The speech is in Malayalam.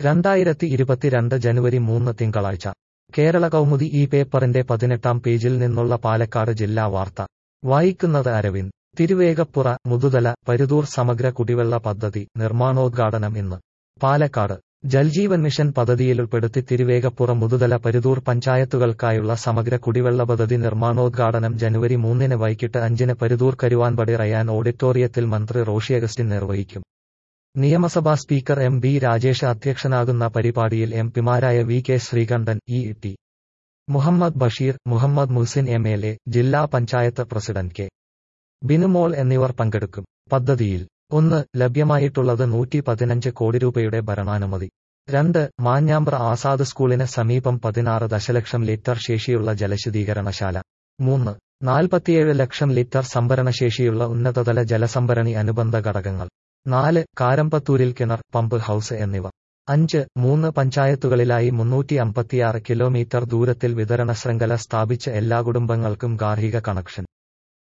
രണ്ടായിരത്തി ഇരുപത്തിരണ്ട് ജനുവരി മൂന്ന് തിങ്കളാഴ്ച കേരള കൗമുദി ഈ പേപ്പറിന്റെ പതിനെട്ടാം പേജിൽ നിന്നുള്ള പാലക്കാട് ജില്ലാ വാർത്ത വായിക്കുന്നത് അരവിന്ദ് തിരുവേഗപ്പുറ മുതുതല പരുതൂർ സമഗ്ര കുടിവെള്ള പദ്ധതി നിർമ്മാണോദ്ഘാടനം ഇന്ന് പാലക്കാട് ജൽജീവൻ മിഷൻ പദ്ധതിയിലുൾപ്പെടുത്തി തിരുവേഗപ്പുറ മുതുതല പരുതൂർ പഞ്ചായത്തുകൾക്കായുള്ള സമഗ്ര കുടിവെള്ള പദ്ധതി നിർമ്മാണോദ്ഘാടനം ജനുവരി മൂന്നിന് വൈകിട്ട് അഞ്ചിന് പരുതൂർ കരുവാൻപടി റയാൻ ഓഡിറ്റോറിയത്തിൽ മന്ത്രി റോഷി അഗസ്റ്റിൻ നിർവഹിക്കും നിയമസഭാ സ്പീക്കർ എം ബി രാജേഷ് അധ്യക്ഷനാകുന്ന പരിപാടിയിൽ എം പിമാരായ V K Sreekandan E T Muhammad Basheer Muhammad Muhsin M L A ജില്ലാ പഞ്ചായത്ത് പ്രസിഡന്റ് കെ ബിനുമോൾ എന്നിവർ പങ്കെടുക്കും പദ്ധതിയിൽ ഒന്ന് ലഭ്യമായിട്ടുള്ളത് നൂറ്റി പതിനഞ്ച് കോടി രൂപയുടെ ഭരണാനുമതി രണ്ട് മാഞ്ഞാമ്പ്ര ആസാദ് സ്കൂളിന് സമീപം പതിനാറ് ദശലക്ഷം ലിറ്റർ ശേഷിയുള്ള ജലശുദ്ധീകരണശാല മൂന്ന് നാൽപ്പത്തിയേഴ് ലക്ഷം ലിറ്റർ സംഭരണശേഷിയുള്ള ഉന്നതതല ജലസംഭരണി അനുബന്ധ ഘടകങ്ങൾ നാല് കാരമ്പത്തൂരിൽ കിണർ പമ്പ് ഹൌസ് എന്നിവ അഞ്ച് മൂന്ന് പഞ്ചായത്തുകളിലായി മുന്നൂറ്റി അമ്പത്തിയാറ് കിലോമീറ്റർ ദൂരത്തിൽ വിതരണ ശൃംഖല സ്ഥാപിച്ച് എല്ലാ കുടുംബങ്ങൾക്കും ഗാർഹിക കണക്ഷൻ